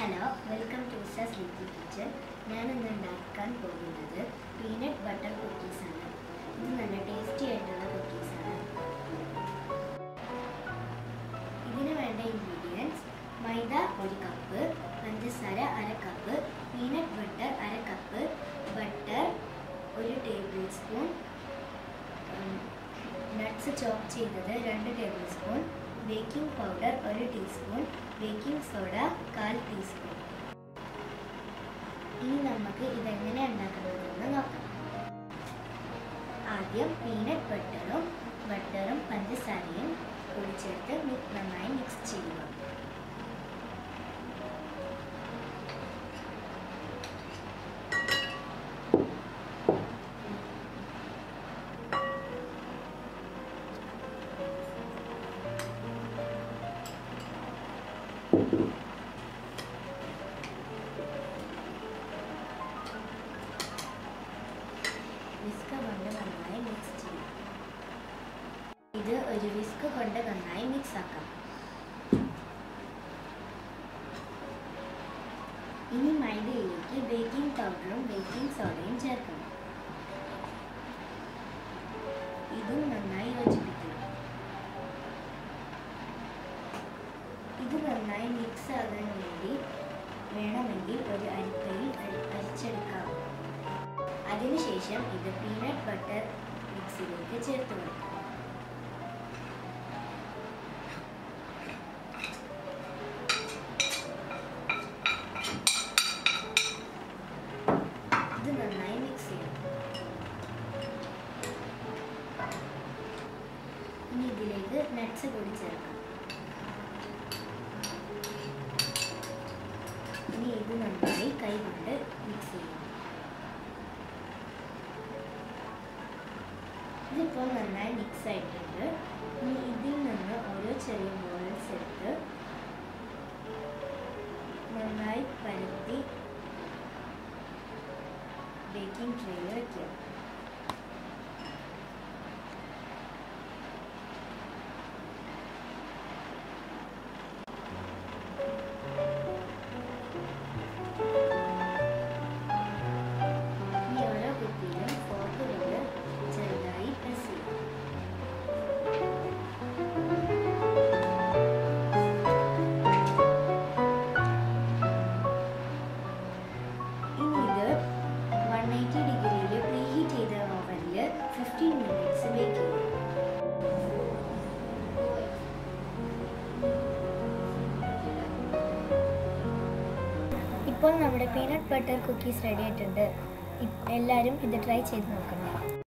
hello welcome to Usha's little kitchen ഞാൻ ഇന്ന് ഉണ്ടാക്കാൻ പോകുന്നത് പീനട്ട് ബട്ടർ കുക്കീസാണ് ഇത് നല്ല ടേസ്റ്റി ആയിട്ടുള്ള കുക്കീസാണ് ഇതിന് വേണ്ട ഇൻഗ്രീഡിയൻസ് മൈദ ഒരു കപ്പ് പഞ്ചസാര അര കപ്പ് പീനട്ട് ബട്ടർ അര കപ്പ് ബട്ടർ ഒരു ടേബിൾ സ്പൂൺ നട്ട്സ് ചോപ്പ് ചെയ്തത് രണ്ട് ടേബിൾ സ്പൂൺ ബേക്കിംഗ് പൗഡർ ഒരു ടീസ്പൂൺ ബേക്കിംഗ് സോഡ കാൽ ടീസ്പൂൺ ഇനി നമുക്ക് ഇതെങ്ങനെ ഉണ്ടാക്കുന്നതെന്ന് നോക്കാം ആദ്യം പീനട്ട് ബട്ടറും ബട്ടറും പഞ്ചസാരയും കൂടി ചേർത്ത് മി- നന്നായി മിക്സ് ചെയ്യുക വിസ്ക് കൊണ്ട് നന്നായി മിക്സ് ചെയ്യാം ഇത് ഒരു വിസ്ക് കൊണ്ട് നന്നായി മിക്സ് ആക്കാം ഇനി മൈദയിലേക്ക് ബേക്കിംഗ് പൗഡറും ബേക്കിംഗ് സോഡയും ചേർക്കണം ഇതും നന്നായി യോജിപ്പിക്കണം ഇത് നന്നായി മിക്സ് ആകാൻ വേണ്ടി വേണമെങ്കിൽ ഒരു അരിപ്പയിൽ അരി- അരിച്ചെടുക്കാം അതിനുശേഷം ഇത് പീനട്ട് ബട്ടർ മിക്സിലേക്ക് ചേർത്ത് കൊടുക്കാം ഇത് നന്നായി മിക്സ് ചെയ്യാം ഇനി ഇതിലേക്ക് നട്ട്സ് കൂടി ചേർക്കാം ഇനി ഇത് നന്നായി കൈ കൊണ്ട് മിക്സ് ചെയ്യാം ഇതിപ്പോൾ നന്നായി മിക്സ് ആയിട്ടുണ്ട് ഇനി ഇതിൽ നിന്ന് ഓരോ ചെറിയ ബോൾസ് എടുത്ത് നന്നായി പരത്തി ബേക്കിംഗ് ട്രേയിൽ വയ്ക്കുക ഈ ഓരോ കുപ്പിയിലും ഫോർക്ക് കൊണ്ട് ചെറുതായി പ്രസ് ചെയ്യുക ഇനി ഇത് വൺ എയ്റ്റി ഡിഗ്രിയിൽ പ്രീഹീറ്റ് ചെയ്ത ഓവനിൽ ഫിഫ്റ്റീൻ മിനിറ്റ്സ് ബേക്ക് ചെയ്യും ഇപ്പോൾ നമ്മുടെ പീനട്ട് ബട്ടർ കുക്കീസ് റെഡി ആയിട്ടുണ്ട് ഇ- എല്ലാവരും ഇത് ട്രൈ ചെയ്ത് നോക്കണം